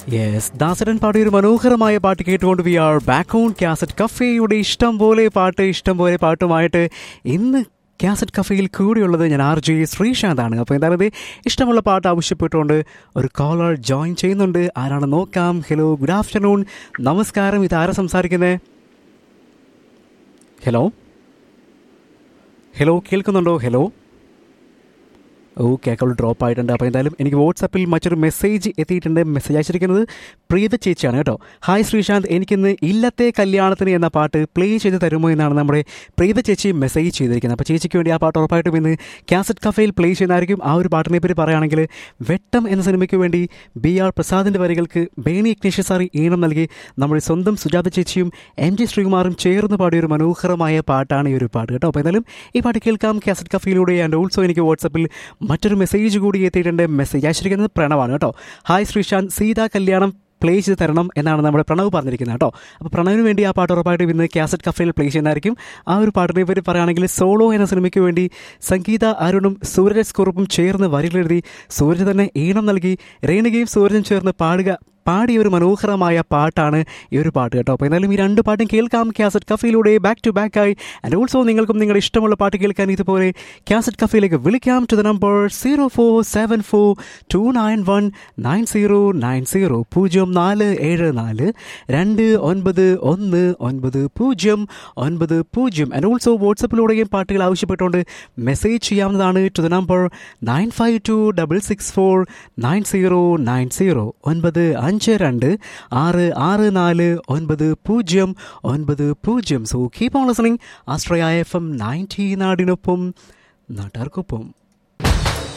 yes ദാസരൻ പാടിയ ഒരു മനോഹരമായ പാട്ട് കേട്ടുകൊണ്ട് we are back on cassette കഫേയുടെ ഇഷ്ടം പോലെ പാട്ട് ഇഷ്ടം പോലെ പാട്ടുമായിട്ട് ഇന്ന് കാസറ്റ് കഫേയിൽ കൂടിയുള്ളത് ഞാൻ ആർ ജെ ശ്രീശാന്താണ് അപ്പോൾ എന്തായാലും ഇത് ഇഷ്ടമുള്ള പാട്ട് ആവശ്യപ്പെട്ടുകൊണ്ട് ഒരു കോളർ ജോയിൻ ചെയ്യുന്നുണ്ട് ആരാണ് നോക്കാം ഹലോ ഗുഡ് ആഫ്റ്റർനൂൺ നമസ്കാരം ഇത് ആരാ സംസാരിക്കുന്നത് ഹലോ ഹലോ കേൾക്കുന്നുണ്ടോ ഹലോ ഓക്കെ അക്കൗണ്ട് ഡ്രോപ്പ് ആയിട്ടുണ്ട് അപ്പോൾ എന്തായാലും എനിക്ക് വാട്സാപ്പിൽ മറ്റൊരു മെസ്സേജ് എത്തിയിട്ടുണ്ട് മെസ്സേജ് അയച്ചിരിക്കുന്നത് പ്രീത ചേച്ചിയാണ് കേട്ടോ ഹായ് ശ്രീശാന്ത് എനിക്കിന്ന് ഇല്ലത്തെ കല്യാണത്തിന് എന്ന പാട്ട് പ്ലേ ചെയ്ത് തരുമോ എന്നാണ് നമ്മുടെ പ്രീത ചേച്ചി മെസ്സേജ് ചെയ്തിരിക്കുന്നത് അപ്പോൾ ചേച്ചിക്ക് വേണ്ടി ആ പാട്ട് ഉറപ്പായിട്ടും ഇന്ന് കാസറ്റ് കഫയിൽ പ്ലേ ചെയ്യുന്നതായിരിക്കും ആ ഒരു പാട്ടിനെ പറ്റി പറയുകയാണെങ്കിൽ വെട്ടം എന്ന സിനിമയ്ക്ക് വേണ്ടി ബി ആർ പ്രസാദിൻ്റെ വരികൾക്ക് ബേണി ഇഗ്നേഷ്യസാറി ഈണം നൽകി നമ്മുടെ സ്വന്തം സുജാത ചേച്ചിയും എം ജി ശ്രീകുമാറും ചേർന്ന് പാടിയ ഒരു മനോഹരമായ പാട്ടാണ് ഈ ഒരു പാട്ട് കേട്ടോ അപ്പോൾ എന്തായാലും ഈ പാട്ട് കേൾക്കാം കാസറ്റ് കഫയിലൂടെ ആൻഡ് ഓൾസോ എനിക്ക് വാട്സപ്പിൽ മറ്റൊരു മെസ്സേജ് കൂടി എത്തിയിട്ടുണ്ട് മെസ്സേജ് അയച്ചിരിക്കുന്നത് പ്രണവാണ് കേട്ടോ ഹായ് ശ്രീശാന്ത് സീതാ കല്യാണം പ്ലേ ചെയ്ത് തരണം എന്നാണ് നമ്മുടെ പ്രണവ് പറഞ്ഞിരിക്കുന്നത് കേട്ടോ അപ്പോൾ പ്രണവിന് വേണ്ടി ആ പാട്ട് ഉറപ്പായിട്ടും ഇന്ന് കാസറ്റ് കഫയിൽ പ്ലേ ചെയ്യുന്നതായിരിക്കും ആ ഒരു പാട്ടിനെ പറ്റി പറയുകയാണെങ്കിൽ സോളോ എന്ന സിനിമയ്ക്ക് വേണ്ടി സംഗീത അരുണും സൂരജ് കുറുപ്പും ചേർന്ന് വരികളെഴുതി സൂരജ് തന്നെ ഈണം നൽകി രേണുകയും സൂരജും ചേർന്ന് പാടുക പാടിയ ഒരു മനോഹരമായ പാട്ടാണ് ഈ ഒരു പാട്ട് കേട്ടോ അപ്പോൾ എന്തായാലും ഈ രണ്ട് പാട്ടും കേൾക്കാം കാസറ്റ് കഫയിലൂടെ ബാക്ക് ടു ബാക്ക് ആയി ആൻഡ് ഓൾസോ നിങ്ങൾക്കും നിങ്ങളുടെ ഇഷ്ടമുള്ള പാട്ട് കേൾക്കാൻ ഇതുപോലെ കാസറ്റ് കഫയിലേക്ക് വിളിക്കാം to the number zero four seven four two nine one nine zero nine zero പൂജ്യം നാല് ഏഴ് നാല് രണ്ട് ഒൻപത് ഒന്ന് ഒൻപത് പൂജ്യം ഒൻപത് പൂജ്യം ആൻഡ് ഓൾസോ വാട്സപ്പിലൂടെയും പാട്ടുകൾ ആവശ്യപ്പെട്ടുകൊണ്ട് മെസ്സേജ് ചെയ്യാവുന്നതാണ് to the number nine five two double six four nine zero nine zero ഒൻപത് അഞ്ച് രണ്ട് ആറ് ആറ് നാല് ഒൻപത് പൂജ്യം ഒൻപത് പൂജ്യം സോ കീപ് ഓൺ ലിസണിംഗ് ആസ്ട്രയ എഫ് എം നയൻറ്റി നാടിനൊപ്പം നാട്ടുകാർക്കൊപ്പം